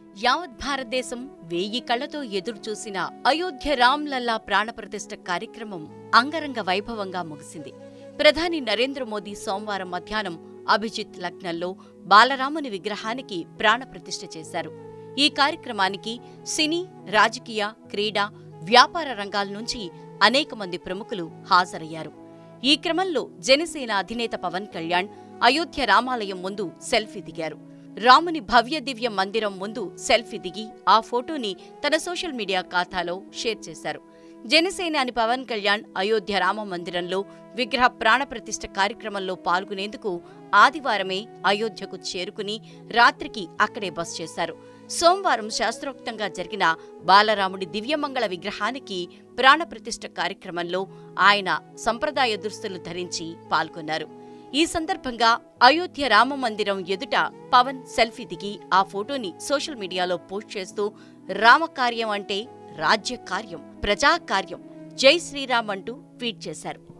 యావత్ భారతదేశం వేయి కళ్లతో ఎదురుచూసిన అయోధ్య రామ్లల్లా ప్రాణప్రతిష్ఠ కార్యక్రమం అంగరంగ వైభవంగా ముగిసింది ప్రధాని నరేంద్ర మోదీ సోమవారం మధ్యాహ్నం అభిజిత్ లగ్నంలో బాలరాముని విగ్రహానికి ప్రాణప్రతిష్ఠ చేశారు ఈ కార్యక్రమానికి సినీ రాజకీయ క్రీడా వ్యాపార రంగాల నుంచి అనేక మంది ప్రముఖులు హాజరయ్యారు ఈ క్రమంలో జనసేన అధినేత పవన్ కళ్యాణ్ అయోధ్య రామాలయం ముందు సెల్ఫీ దిగారు రాముని భవ్య దివ్య మందిరం ముందు సెల్ఫీ దిగి ఆ ఫోటోని తన సోషల్ మీడియా ఖాతాలో షేర్ చేశారు జనసేనాని పవన్ కళ్యాణ్ అయోధ్య రామ మందిరంలో విగ్రహ ప్రాణప్రతిష్ఠ కార్యక్రమంలో పాల్గొనేందుకు ఆదివారమే అయోధ్యకు చేరుకుని రాత్రికి అక్కడే బస్ చేశారు సోమవారం శాస్త్రోక్తంగా జరిగిన బాలరాముడి దివ్యమంగళ విగ్రహానికి ప్రాణప్రతిష్ఠ కార్యక్రమంలో ఆయన సంప్రదాయ దుస్తులు ధరించి పాల్గొన్నారు ఈ సందర్భంగా అయోధ్య రామ మందిరం ఎదుట పవన్ సెల్ఫీ దిగి ఆ ఫోటోని సోషల్ మీడియాలో పోస్ట్ చేస్తూ రామకార్యం అంటే రాజ్య కార్యం ప్రజా కార్యం జై శ్రీరామ్ అంటూ ట్వీట్ చేశారు